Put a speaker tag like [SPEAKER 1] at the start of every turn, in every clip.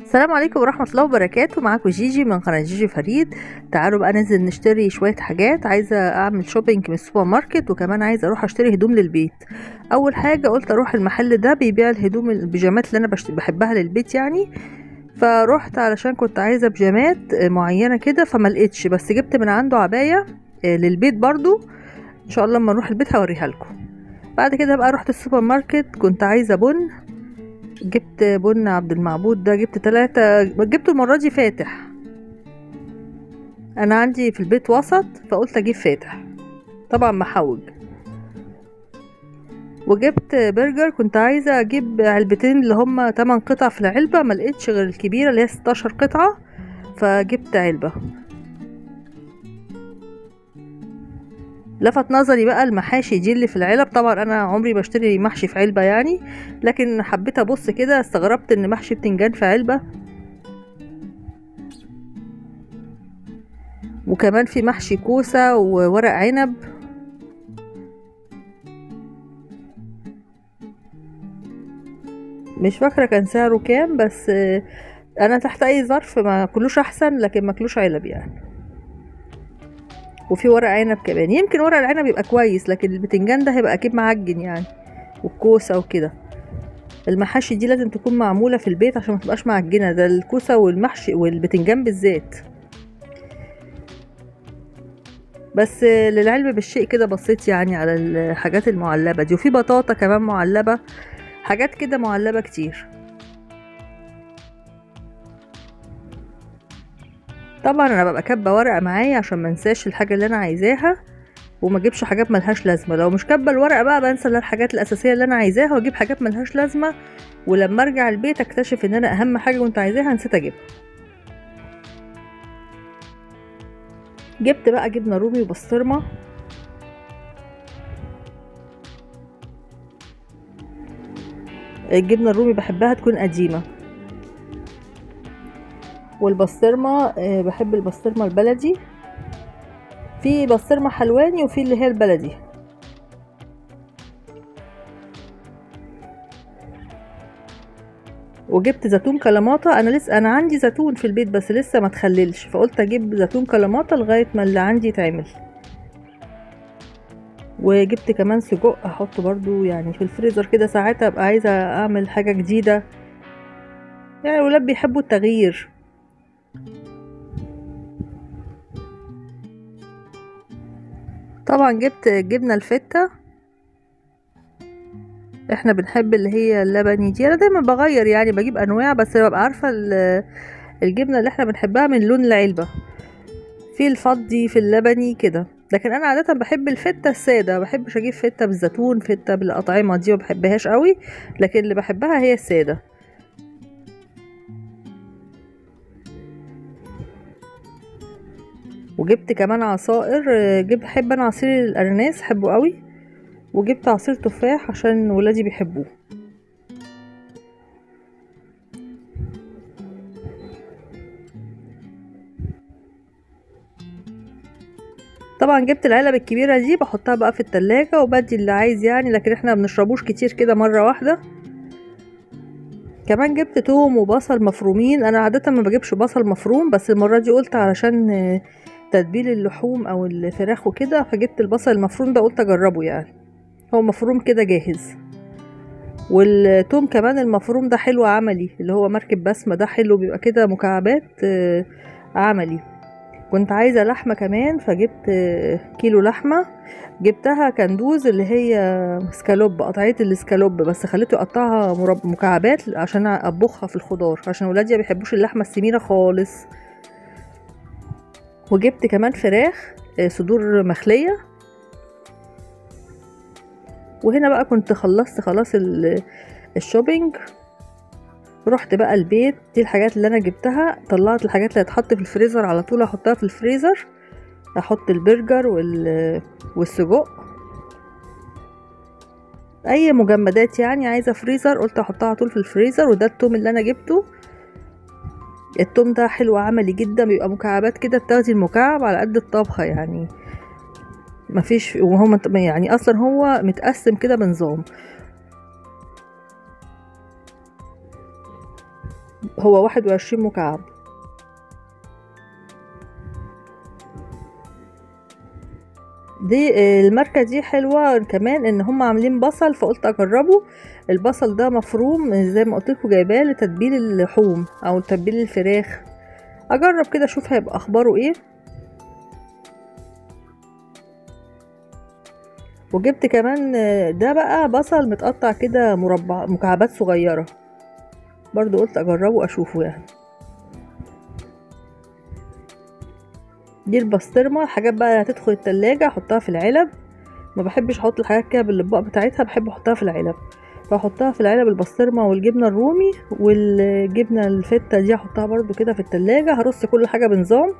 [SPEAKER 1] السلام عليكم ورحمة الله وبركاته معاكم جيجي من قناة جيجي فريد تعالوا بقى ننزل نشتري شوية حاجات عايزة اعمل شوبينج من السوبر ماركت وكمان عايزة اروح اشتري هدوم للبيت اول حاجة قلت اروح المحل ده بيبيع الهدوم البيجامات اللي انا بشت- بحبها للبيت يعني فروحت علشان كنت عايزة بيجامات معينة كده فما لقيتش بس جبت من عنده عباية آه، للبيت برضو ان شاء الله لما نروح البيت هوريها لكم بعد كده بقى رحت السوبر ماركت كنت عايزة بن جبت بن عبد المعبود ده جبت تلاتة جبته المرة دي فاتح انا عندي في البيت وسط فقلت اجيب فاتح طبعا محوج وجبت برجر كنت عايزة اجيب علبتين اللي هما 8 قطع في العلبة ما لقيتش غير الكبيرة اللي هي 16 قطعة فجبت علبة لفت نظري بقى المحاشي دي اللي في العلب طبعا انا عمري بشتري محشي في علبة يعني لكن حبيت ابص كده استغربت ان محشي بتنجان في علبة وكمان في محشي كوسة وورق عنب مش فاكرة كان سعره كام بس آه، انا تحت اي ظرف ما كلوش احسن لكن ما كلوش علب يعني وفي ورق عنب كمان يمكن ورق العنب يبقى كويس لكن البتنجان ده هيبقى اكيد معجن يعني والكوسة وكده المحاشي دي لازم تكون معمولة في البيت عشان ما تبقاش معجنة ده الكوسة والمحشي والبتنجان بالذات بس للعلم بالشيء كده بصيت يعني على الحاجات المعلبة دي وفي بطاطا كمان معلبة حاجات كده معلبة كتير طبعا انا ببقى كاتبه ورقه معايا عشان ما انساش الحاجه اللي انا عايزاها وما اجيبش حاجات ملهاش لازمه لو مش كاتبه الورقه بقى بنسى الحاجات الاساسيه اللي انا عايزاها واجيب حاجات ملهاش لازمه ولما ارجع البيت اكتشف ان انا اهم حاجه كنت عايزاها نسيت اجيبها جبت بقى جبنه رومي وبسطرمه الجبنه الرومي بحبها تكون قديمه والبسطرمه آه، بحب البسطرمه البلدي في بسطرمه حلواني وفي اللي هي البلدي وجبت زيتون كلاماتا انا لسه انا عندي زيتون في البيت بس لسه ما تخللش فقلت اجيب زيتون كلاماتا لغايه ما اللي عندي يتعمل وجبت كمان سجق احطه برضو يعني في الفريزر كده ساعات ابقى عايزه اعمل حاجه جديده يعني الولاد بيحبوا التغيير طبعا جبت جبنه الفته احنا بنحب اللي هي اللبني دي انا دايما بغير يعني بجيب انواع بس ببقى عارفه ال- الجبنه اللي احنا بنحبها من لون العلبه في الفضي في اللبني كده لكن انا عاده بحب الفته الساده ما بحبش اجيب فته بالزيتون فته بالاطعمه دي ما بحبهاش قوي لكن اللي بحبها هي الساده وجبت كمان عصائر آه، جبت بحب انا عصير الاناناس بحبه قوي وجبت عصير تفاح عشان ولادي بيحبوه طبعا جبت العلب الكبيرة دي بحطها بقى في التلاجة وبدي اللي عايز يعني لكن احنا ما بنشربوش كتير كده مرة واحدة كمان جبت توم وبصل مفرومين انا عادة ما بجيبش بصل مفروم بس المرة دي قلت علشان آه، تتبيل اللحوم او الفراخ وكده فجبت البصل المفروم ده قلت اجربه يعني هو مفروم كده جاهز والتوم كمان المفروم ده حلو عملي اللي هو مركب بسمة ده حلو بيبقى كده مكعبات آه، عملي كنت عايزة لحمة كمان فجبت آه، كيلو لحمة جبتها كندوز اللي هي سكالوب قطعية السكالوب بس خليته يقطعها مرب- مكعبات عشان اطبخها في الخضار عشان ولادي ما بيحبوش اللحمة السمينة خالص وجبت كمان فراخ آه، صدور مخلية وهنا بقى كنت خلصت خلاص ال- الشوبينج رحت بقى البيت دي الحاجات اللي انا جبتها طلعت الحاجات اللي هتحط في الفريزر على طول احطها في الفريزر احط البرجر وال والسجق اي مجمدات يعني عايزه فريزر قلت احطها على طول في الفريزر وده التوم اللي انا جبته التوم ده حلو عملي جدا بيبقى مكعبات كده بتاخدي المكعب على قد الطبخه يعني مفيش وهو مت- يعني اصلا هو متقسم كده بنظام هو واحد وعشرين مكعب دي الماركة دي حلوة كمان ان هم عاملين بصل فقلت اجربه البصل ده مفروم زي ما قلت لكم جايباه لتتبيل اللحوم او تتبيل الفراخ اجرب كده اشوف هيبقى اخباره ايه وجبت كمان ده بقى بصل متقطع كده مربع مكعبات صغيرة برضو قلت اجربه اشوفه يعني دي البسطرمة الحاجات بقى اللي هتدخل التلاجة احطها في العلب ما بحبش احط الحاجات كده بالاطباق بتاعتها بحب احطها في العلب فاحطها في العلب البسطرمة والجبنة الرومي والجبنة الفتة دي احطها برضو كده في التلاجة هرص كل حاجة بنظام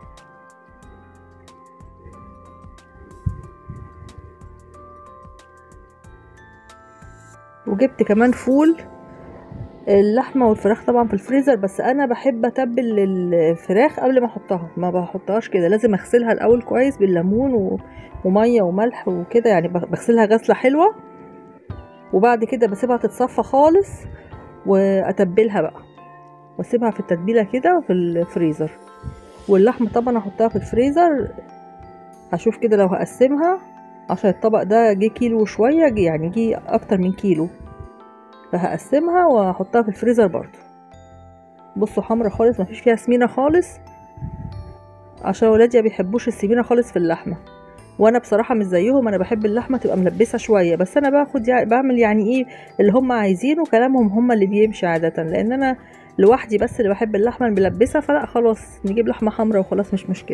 [SPEAKER 1] وجبت كمان فول اللحمه والفراخ طبعا في الفريزر بس انا بحب اتبل الفراخ قبل ما احطها ما بحطهاش كده لازم اغسلها الاول كويس بالليمون و... وميه وملح وكده يعني بغسلها غسله حلوه وبعد كده بسيبها تتصفى خالص واتبلها بقى واسيبها في التتبيله كده في الفريزر واللحمه طبعا احطها في الفريزر هشوف كده لو هقسمها عشان الطبق ده جه كيلو وشويه جه يعني جه اكتر من كيلو فهقسمها واحطها في الفريزر برضو بصوا حمرا خالص مفيش فيها سمينه خالص عشان ولادي ما بيحبوش السمينه خالص في اللحمه وانا بصراحه مش زيهم انا بحب اللحمه تبقى ملبسه شويه بس انا باخد يعني بعمل يعني ايه اللي هم عايزينه كلامهم هم اللي بيمشي عاده لان انا لوحدي بس اللي بحب اللحمه الملبسه فلا خلاص نجيب لحمه حمرا وخلاص مش مشكله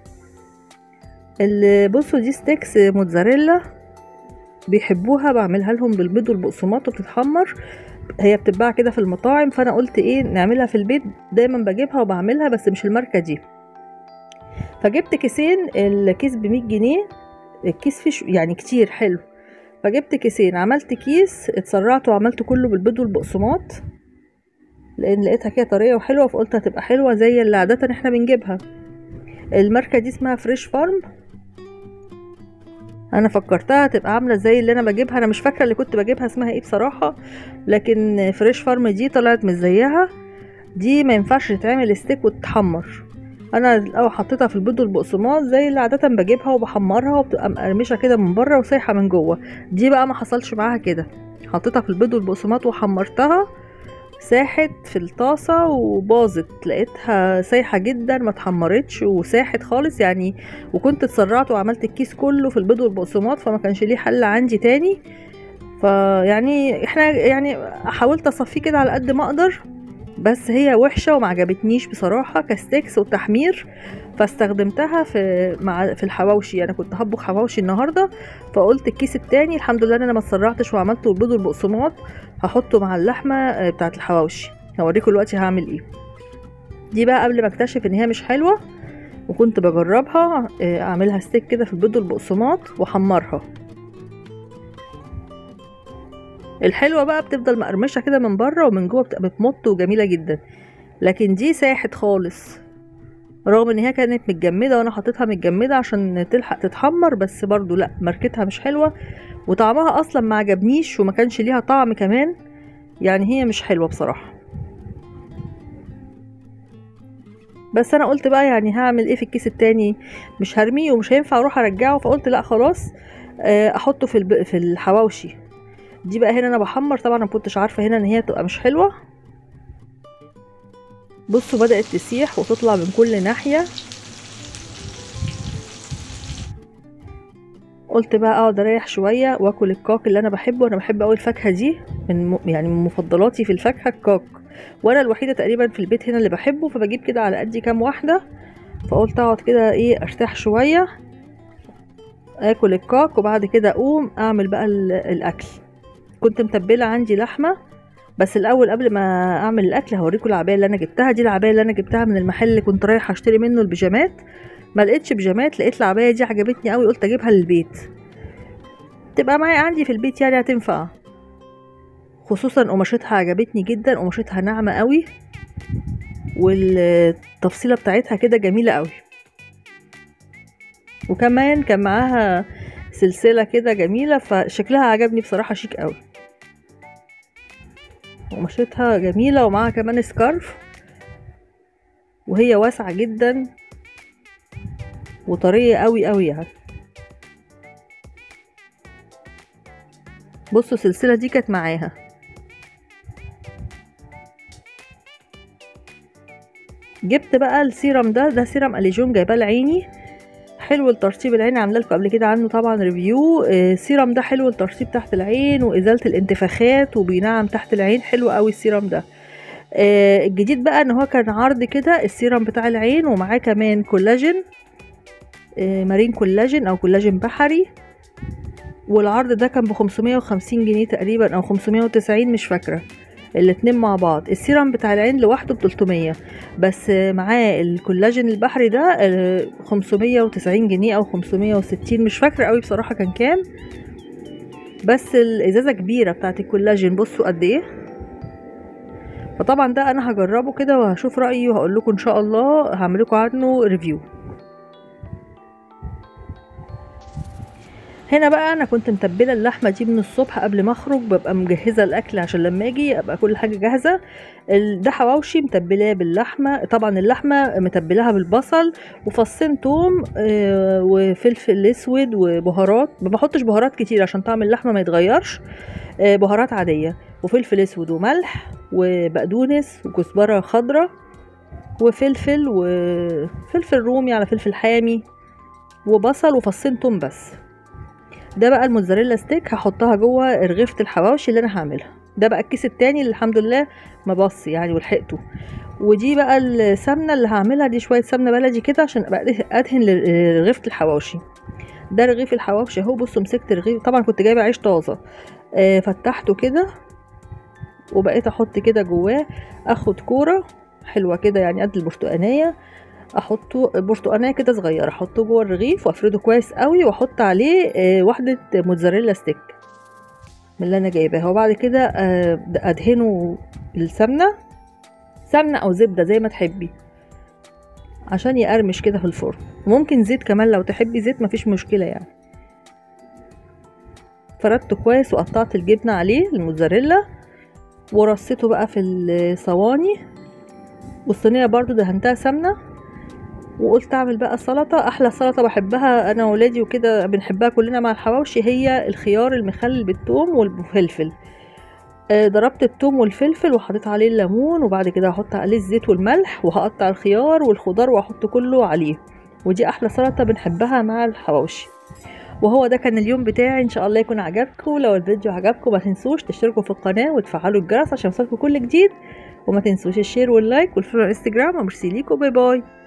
[SPEAKER 1] اللي بصوا دي ستيكس موتزاريلا بيحبوها بعملها لهم بالبيض والبقسماط وبتتحمر هي بتتباع كده في المطاعم فانا قلت ايه نعملها في البيت دايما بجيبها وبعملها بس مش الماركه دي فجبت كيسين الكيس ب 100 جنيه الكيس فيه يعني كتير حلو فجبت كيسين عملت كيس اتسرعت وعملت كله بالبيض والبقسماط لان لقيتها كده طريه وحلوه فقلت هتبقى حلوه زي اللي عاده احنا بنجيبها الماركه دي اسمها فريش فارم انا فكرتها تبقى عامله زي اللي انا بجيبها انا مش فاكره اللي كنت بجيبها اسمها ايه بصراحه لكن فريش فارم دي طلعت مش زيها دي ما ينفعش تتعمل ستيك وتتحمر انا الاول حطيتها في البيض والبقسماط زي اللي عاده بجيبها وبحمرها وبتبقى مقرمشه كده من بره وسايحه من جوه دي بقى ما حصلش معاها كده حطيتها في البيض والبقسماط وحمرتها ساحت في الطاسة وباظت لقيتها سايحة جدا ما اتحمرتش وساحت خالص يعني وكنت اتسرعت وعملت الكيس كله في البيض والبقسماط فما كانش ليه حل عندي تاني فيعني احنا يعني حاولت اصفيه كده على قد ما اقدر بس هي وحشه وما عجبتنيش بصراحه كستيكس وتحمير فاستخدمتها في مع في الحواوشي انا كنت هطبخ حواوشي النهارده فقلت الكيس التاني الحمد لله ان انا ما اتسرعتش وعملته البيض والبقسماط هحطه مع اللحمه بتاعه الحواوشي هوريكم دلوقتي هعمل ايه دي بقى قبل ما اكتشف ان هي مش حلوه وكنت بجربها اعملها ستيك كده في البيض والبقسماط واحمرها الحلوه بقى بتفضل مقرمشه كده من بره ومن جوه بتبقى بتمط وجميله جدا لكن دي ساحت خالص رغم ان هي كانت متجمده وانا حطيتها متجمده عشان تلحق تتحمر بس برضو لا ماركتها مش حلوه وطعمها اصلا ما عجبنيش وما كانش ليها طعم كمان يعني هي مش حلوه بصراحه بس انا قلت بقى يعني هعمل ايه في الكيس التاني مش هرميه ومش هينفع اروح ارجعه فقلت لا خلاص احطه في الب... في الحواوشي دي بقى هنا انا بحمر طبعا ما كنتش عارفه هنا ان هي تبقى مش حلوه بصوا بدات تسيح وتطلع من كل ناحيه قلت بقى اقعد اريح شويه واكل الكاك اللي انا بحبه انا بحب قوي الفاكهه دي من م... يعني من مفضلاتي في الفاكهه الكاك وانا الوحيده تقريبا في البيت هنا اللي بحبه فبجيب كده على قدي كام واحده فقلت اقعد كده ايه ارتاح شويه اكل الكاك وبعد كده اقوم اعمل بقى الاكل كنت متبله عندي لحمه بس الاول قبل ما اعمل الاكل هوريكم العبايه اللي انا جبتها دي العبايه اللي انا جبتها من المحل اللي كنت رايحه اشتري منه البيجامات ما لقيتش بيجامات لقيت العبايه دي عجبتني قوي قلت اجيبها للبيت تبقى معايا عندي في البيت يعني هتنفع خصوصا قماشتها عجبتني جدا قماشتها ناعمه قوي والتفصيله بتاعتها كده جميله قوي وكمان كان معاها سلسله كده جميله فشكلها عجبني بصراحه شيك قوي وقماشتها جميلة ومعاها كمان سكارف وهي واسعة جدا وطرية قوي قوي يعني بصوا السلسلة دي كانت معاها جبت بقى السيرم ده ده سيرم اليجون جايباه لعيني حلو لترطيب العين عامله لكم قبل كده عنه طبعا ريفيو آه، السيرم ده حلو لترطيب تحت العين وازاله الانتفاخات وبينعم تحت العين حلو قوي السيرم ده آه، الجديد بقى ان هو كان عرض كده السيرم بتاع العين ومعاه كمان كولاجين آه، مارين كولاجين او كولاجين بحري والعرض ده كان ب 550 جنيه تقريبا او 590 مش فاكره الاتنين مع بعض السيرم بتاع العين لوحده ب 300 بس معاه الكولاجين البحري ده آه، 590 جنيه او 560 مش فاكره قوي بصراحه كان كام بس الازازه كبيره بتاعت الكولاجين بصوا قد ايه فطبعا ده انا هجربه كده وهشوف رايي وهقول لكم ان شاء الله هعمل لكم عنه ريفيو هنا بقى انا كنت متبله اللحمه دي من الصبح قبل ما اخرج ببقى مجهزه الاكل عشان لما اجي ابقى كل حاجه جاهزه ال- ده حواوشي متبلاه باللحمه طبعا اللحمه متبلاها بالبصل وفصين توم آه، وفلفل اسود وبهارات ما بحطش بهارات كتير عشان طعم اللحمه ما يتغيرش آه، بهارات عاديه وفلفل اسود وملح وبقدونس وكزبره خضراء وفلفل وفلفل رومي على فلفل حامي وبصل وفصين توم بس ده بقى الموتزاريلا ستيك هحطها جوه رغيفة الحواوشي اللي انا هعملها ده بقى الكيس التاني اللي الحمد لله ما بص يعني ولحقته ودي بقى السمنة اللي هعملها دي شوية سمنة بلدي كده عشان ابقى أده- ادهن لرغيفة الحواوشي ده رغيف الحواوشي اهو بصوا مسكت رغيف طبعا كنت جايبه عيش طازه آه فتحته كده وبقيت احط كده جواه اخد كوره حلوه كده يعني قد البرتقانيه احطه برتقانيه كده صغيره احطه جوه الرغيف وافرده كويس قوي واحط عليه آه، واحده موتزاريلا ستيك من اللي انا جايباها وبعد كده آه، ادهنه السمنه سمنه او زبده زي ما تحبي عشان يقرمش كده في الفرن ممكن زيت كمان لو تحبي زيت مفيش مشكله يعني فردته كويس وقطعت الجبنه عليه الموتزاريلا ورصيته بقى في الصواني والصينيه برضو دهنتها سمنه وقلت اعمل بقى سلطه احلى سلطه بحبها انا وولادي وكده بنحبها كلنا مع الحواوشي هي الخيار المخلل بالثوم والفلفل آه، ضربت الثوم والفلفل وحطيت عليه الليمون وبعد كده هحط عليه الزيت والملح وهقطع الخيار والخضار واحط كله عليه ودي احلى سلطه بنحبها مع الحواوشي وهو ده كان اليوم بتاعي ان شاء الله يكون عجبكم لو الفيديو عجبكم ما تنسوش تشتركوا في القناه وتفعلوا الجرس عشان يوصلكم كل جديد وما تنسوش الشير واللايك والفولو على الانستجرام وميرسي ليكم باي باي